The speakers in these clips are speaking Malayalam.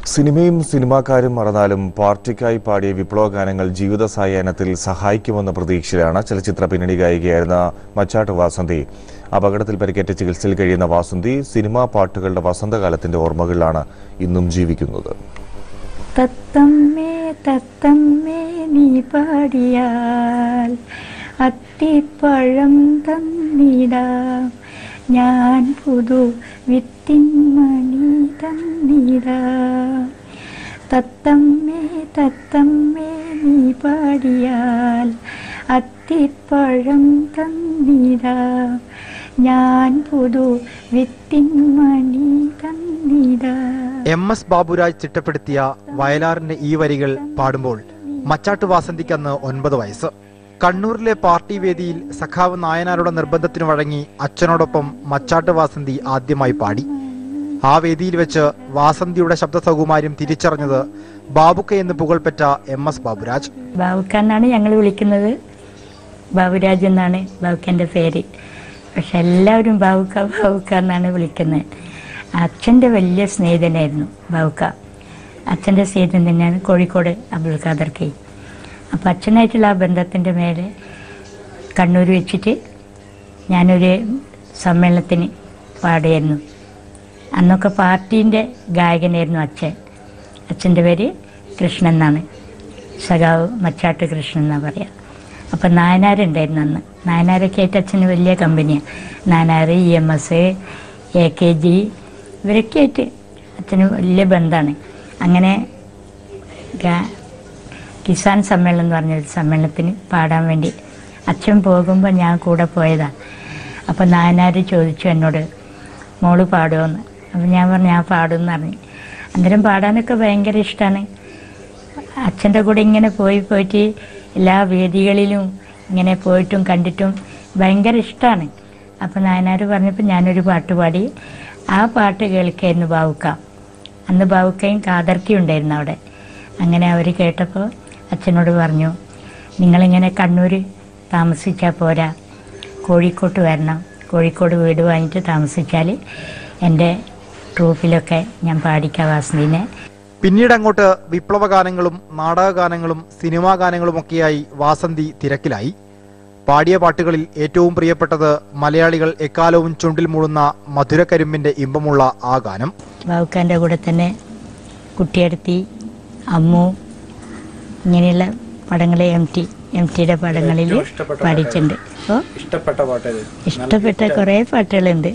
സിനിമയും സിനിമാക്കാരും മറന്നാലും പാർട്ടിക്കായി പാടിയ വിപ്ലവ ഗാനങ്ങൾ ജീവിത സായാഹ്നത്തിൽ സഹായിക്കുമെന്ന പ്രതീക്ഷയിലാണ് ചലച്ചിത്ര പിന്നണി ഗായികയായിരുന്ന മച്ചാട്ട് വാസന്തി അപകടത്തിൽ പരിക്കേറ്റ് ചികിത്സയിൽ കഴിയുന്ന വാസന്തി സിനിമാ പാട്ടുകളുടെ വസന്തകാലത്തിന്റെ ഓർമ്മകളിലാണ് ഇന്നും ജീവിക്കുന്നത് തത്തമ്മേ തത്തമ്മേ നീ പാടിയാൽ അത്തിപ്പഴം തന്നിടാം ഞാൻ പുതു വിത്തിൻ മണി തന്നിടാം തത്തമ്മേ തത്തമ്മേ നീ പാടിയാൽ അത്തിപ്പഴം തന്നിടാം ഞാൻ പുതു വിത്തിൻ മണി തന്നിടാം എം എസ് ബാബുരാജ് ചിട്ടപ്പെടുത്തിയ വയലാറിന്റെ ഈ വരികൾ പാടുമ്പോൾ മച്ചാട്ട് വാസന്തിക്ക് അന്ന് ഒൻപത് വയസ്സ് കണ്ണൂരിലെ പാർട്ടി വേദിയിൽ സഖാവ് നായനാരുടെ നിർബന്ധത്തിന് വഴങ്ങി അച്ഛനോടൊപ്പം മച്ചാട്ട് വാസന്തി ആദ്യമായി പാടി ആ വേദിയിൽ വെച്ച് വാസന്തിയുടെ ശബ്ദ സൗകുമാര്യം തിരിച്ചറിഞ്ഞത് ബാബുക്ക എന്ന് പുകൾപ്പെട്ട എം എസ് ബാബുരാജ് ബാബുക്ക എന്നാണ് ഞങ്ങൾ വിളിക്കുന്നത് ബാബുരാജ് എന്നാണ് ബാബുക്കൻ്റെ പേര് പക്ഷെ എല്ലാവരും ബാബുക്ക ബാബുക്ക എന്നാണ് വിളിക്കുന്നത് അച്ഛൻ്റെ വലിയ സ്നേഹിതനായിരുന്നു ബാബുക്ക അച്ഛൻ്റെ സ്നേഹിതൻ തന്നെയാണ് കോഴിക്കോട് അബ്ദുൽ ഖാദർ കെ അപ്പോൾ അച്ഛനായിട്ടുള്ള ആ ബന്ധത്തിൻ്റെ മേലെ കണ്ണൂർ വെച്ചിട്ട് ഞാനൊരു സമ്മേളനത്തിന് പാടിയായിരുന്നു അന്നൊക്കെ പാർട്ടീൻ്റെ ഗായകനായിരുന്നു അച്ഛൻ അച്ഛൻ്റെ പേര് കൃഷ്ണൻ എന്നാണ് സഖാവ് മച്ചാട്ട് കൃഷ്ണൻ എന്നാണ് പറയുക അപ്പം നായനാരുണ്ടായിരുന്നു അന്ന് നായനാരൊക്കെ ആയിട്ട് അച്ഛന് വലിയ കമ്പനിയാണ് Nayanar E M S A K G ഇവരൊക്കെ ആയിട്ട് അച്ഛന് വലിയ ബന്ധമാണ് അങ്ങനെ ഗാ- കിസാൻ സമ്മേളനം എന്ന് പറഞ്ഞൊരു സമ്മേളനത്തിന് പാടാൻ വേണ്ടി അച്ഛൻ പോകുമ്പോൾ ഞാൻ കൂടെ പോയതാണ് അപ്പം നായനാർ ചോദിച്ചു എന്നോട് മോള് പാടുമോന്ന് അപ്പം ഞാൻ പറഞ്ഞു ഞാൻ പാടുമെന്ന് പറഞ്ഞു അന്നേരം പാടാനൊക്കെ ഭയങ്കര ഇഷ്ടമാണ് അച്ഛൻ്റെ കൂടെ ഇങ്ങനെ പോയി പോയിട്ട് എല്ലാ വേദികളിലും ഇങ്ങനെ പോയിട്ടും കണ്ടിട്ടും ഭയങ്കര ഇഷ്ടമാണ് അപ്പം നായനാർ പറഞ്ഞപ്പോൾ ഞാനൊരു പാട്ട് പാടി ആ പാട്ട് കേൾക്കായിരുന്നു ബാവുക്ക അന്ന് ബാവുക്കയും കാതർക്കയും ഉണ്ടായിരുന്നു അവിടെ അങ്ങനെ അവർ കേട്ടപ്പോൾ അച്ഛനോട് പറഞ്ഞു നിങ്ങളിങ്ങനെ കണ്ണൂർ താമസിച്ചാൽ പോരാ കോഴിക്കോട്ട് വരണം കോഴിക്കോട് വീട് വാങ്ങിയിട്ട് താമസിച്ചാൽ എൻ്റെ ട്രൂപ്പിലൊക്കെ ഞാൻ പാടിക്കാം വാസന്തിനെ പിന്നീട് അങ്ങോട്ട് വിപ്ലവ ഗാനങ്ങളും നാടകഗാനങ്ങളും സിനിമാ ഗാനങ്ങളുമൊക്കെയായി വാസന്തി തിരക്കിലായി പാടിയ പാട്ടുകളിൽ ഏറ്റവും പ്രിയപ്പെട്ടത് മലയാളികൾ എക്കാലവും ചുണ്ടിൽ മൂടുന്ന മധുരക്കരിമ്പിന്റെ ഇമ്പമുള്ള ആ ഗാനം ബാവുക്കാൻ്റെ കൂടെ തന്നെ കുട്ടിയെടുത്തി അമ്മു ഇങ്ങനെയുള്ള പടങ്ങൾ എം ടി എം ടിയുടെ പടങ്ങളിൽ പാടിയിട്ടുണ്ട് അപ്പോൾ ഇഷ്ടപ്പെട്ട പാട്ട് ഇഷ്ടപ്പെട്ട കുറേ പാട്ടുകളുണ്ട്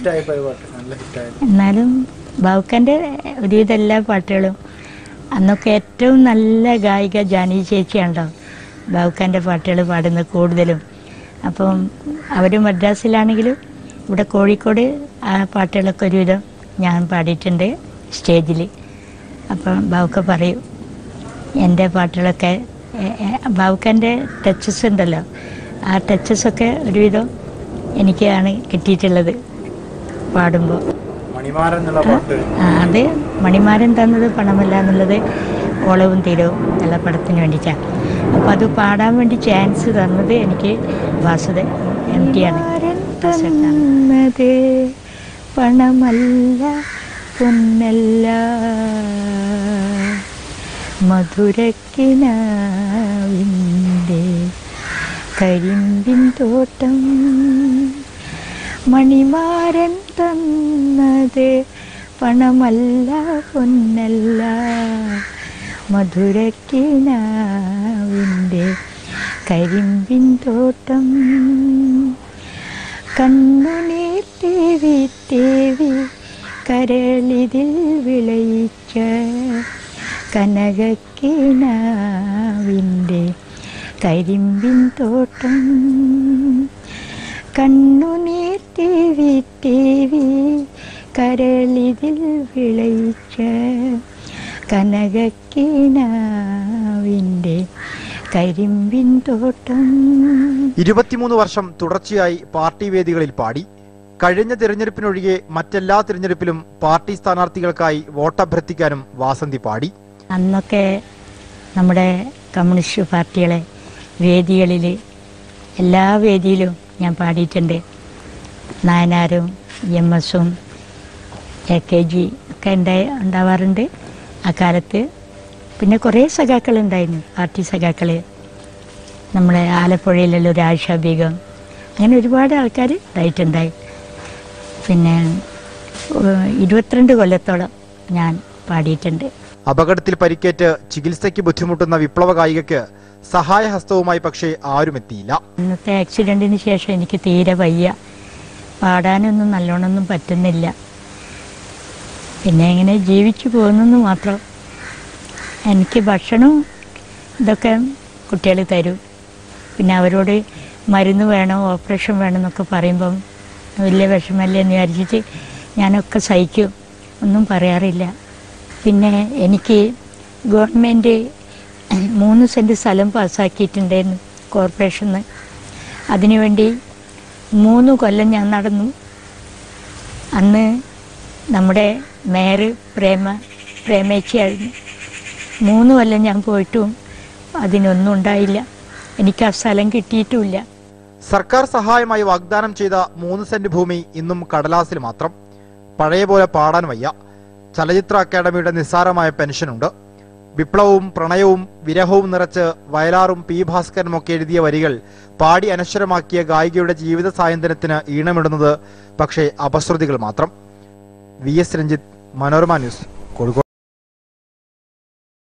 എന്നാലും ബാവുക്കാൻ്റെ ഒരുവിധ എല്ലാ പാട്ടുകളും അന്നൊക്കെ ഏറ്റവും നല്ല ഗായിക ജാനി ചേച്ചിയാണല്ലോ ബാവുക്കാൻ്റെ പാട്ടുകൾ പാടുന്നത് കൂടുതലും അപ്പം അവർ മദ്രാസിലാണെങ്കിലും ഇവിടെ കോഴിക്കോട് ആ പാട്ടുകളൊക്കെ ഒരുവിധം ഞാൻ പാടിയിട്ടുണ്ട് സ്റ്റേജിൽ അപ്പം ബാവുക്ക പറയും എൻ്റെ പാട്ടുകളൊക്കെ ബാവുക്കൻ്റെ ടച്ചസ് ഉണ്ടല്ലോ ആ ടച്ചസൊക്കെ ഒരുവിധം എനിക്കാണ് കിട്ടിയിട്ടുള്ളത് പാടുമ്പോൾ മണിമാരൻ എന്നുള്ള പാട്ട് ആ, അത് മണിമാരൻ തന്നത് പണമല്ല എന്നുള്ളത് ഓളവും തീരവും എന്നുള്ള പടത്തിന് വേണ്ടിയിട്ടാണ് അപ്പോൾ അത് പാടാൻ വേണ്ടി ചാൻസ് തന്നത് എനിക്ക് വാസുദ എം ടി ആണ് തന്നത് പണമല്ല പൊന്നല്ല മധുരക്കിനാവിൻ്റെ കരിമ്പിൻ തോട്ടം മണിമാരൻ തന്നത് പണമല്ല പൊന്നല്ല മധുരക്കിനാവിൻ്റെ കരിമ്പിൻ തോട്ടം കണ്ണുനീർ തേവി തേവി കരളിതിൽ വിളയിച്ച കനകക്കിനാവിൻ്റെ കരിമ്പിൻ തോട്ടം കണ്ണുനീർ തേവി തേവി കരളിതിൽ വിളയിച്ച കനകക്കിനാവിൻ്റെ കരിമ്പിൻ തോട്ടം ഇരുപത്തിമൂന്ന് വർഷം തുടർച്ചയായി പാർട്ടി വേദികളിൽ പാടി കഴിഞ്ഞ തിരഞ്ഞെടുപ്പിനൊഴികെ മറ്റെല്ലാ തിരഞ്ഞെടുപ്പിലും പാർട്ടി സ്ഥാനാർത്ഥികൾക്കായി വോട്ടഭ്യർത്ഥിക്കാനും വാസന്തി പാടി അന്നൊക്കെ നമ്മുടെ കമ്മ്യൂണിസ്റ്റ് പാർട്ടികളെ വേദികളിൽ എല്ലാ വേദിയിലും ഞാൻ പാടിയിട്ടുണ്ട് നായനാരും എം എസും എ കെ ജി ഒക്കെ ഉണ്ടായി ഉണ്ടാവാറുണ്ട് ആ കാലത്ത് പിന്നെ കുറേ സഖാക്കളുണ്ടായിരുന്നു പാർട്ടി സഖാക്കൾ നമ്മുടെ ആലപ്പുഴയിലുള്ള ഒരു ആയിഷ ബീഗം അങ്ങനെ ഒരുപാട് ആൾക്കാർ ഉണ്ടായിട്ടുണ്ടായി പിന്നെ ഏഹ്, ഇരുപത്തിരണ്ട് കൊല്ലത്തോളം ഞാൻ പാടിയിട്ടുണ്ട് അപകടത്തിൽ പരിക്കേറ്റ് ചികിത്സയ്ക്ക് ബുദ്ധിമുട്ടുന്ന വിപ്ലവ ഗായികയ്ക്ക് സഹായഹസ്തവുമായി പക്ഷേ ആരും എത്തിയില്ല ഇന്നത്തെ ആക്സിഡൻറ്റിന് ശേഷം എനിക്ക് തീരെ വയ്യ പാടാനൊന്നും നല്ലോണമൊന്നും പറ്റുന്നില്ല പിന്നെ ഇങ്ങനെ ജീവിച്ചു പോകുന്നെന്ന് മാത്രം എനിക്ക് ഭക്ഷണവും ഇതൊക്കെ കുട്ടികൾ തരും പിന്നെ അവരോട് മരുന്ന് വേണം ഓപ്പറേഷൻ വേണം എന്നൊക്കെ പറയുമ്പം വലിയ വിഷമല്ലേ എന്ന് വിചാരിച്ചിട്ട് ഞാനൊക്കെ സഹിക്കും ഒന്നും പറയാറില്ല പിന്നെ എനിക്ക് ഗവൺമെൻറ് മൂന്ന് സെൻറ്റ് സ്ഥലം പാസ്സാക്കിയിട്ടുണ്ടായിരുന്നു കോർപ്പറേഷനിൽ നിന്ന് അതിനുവേണ്ടി മൂന്ന് കൊല്ലം ഞാൻ നടന്നു അന്ന് നമ്മുടെ മേയർ പ്രേമ പ്രേമേച്ചിയായിരുന്നു മൂന്ന് കൊല്ലം ഞാൻ പോയിട്ടും അതിനൊന്നും ഉണ്ടായില്ല എനിക്ക് ആ സ്ഥലം കിട്ടിയിട്ടുമില്ല സർക്കാർ സഹായമായി വാഗ്ദാനം ചെയ്ത മൂന്ന് സെന്റ് ഭൂമി ഇന്നും കടലാസിൽ മാത്രം പഴയ പോലെ പാടാൻ വയ്യ ചലച്ചിത്ര അക്കാദമിയുടെ നിസ്സാരമായ പെൻഷനുണ്ട് വിപ്ലവവും പ്രണയവും വിരഹവും നിറച്ച് വയലാറും പി ഭാസ്കരനും ഒക്കെ എഴുതിയ വരികൾ പാടി അനശ്വരമാക്കിയ ഗായികയുടെ ജീവിത സായന്തനത്തിന് ഈണമിടുന്നത് പക്ഷേ അപശ്രുതികൾ മാത്രം V S Ranjith Manorama news Kozhikode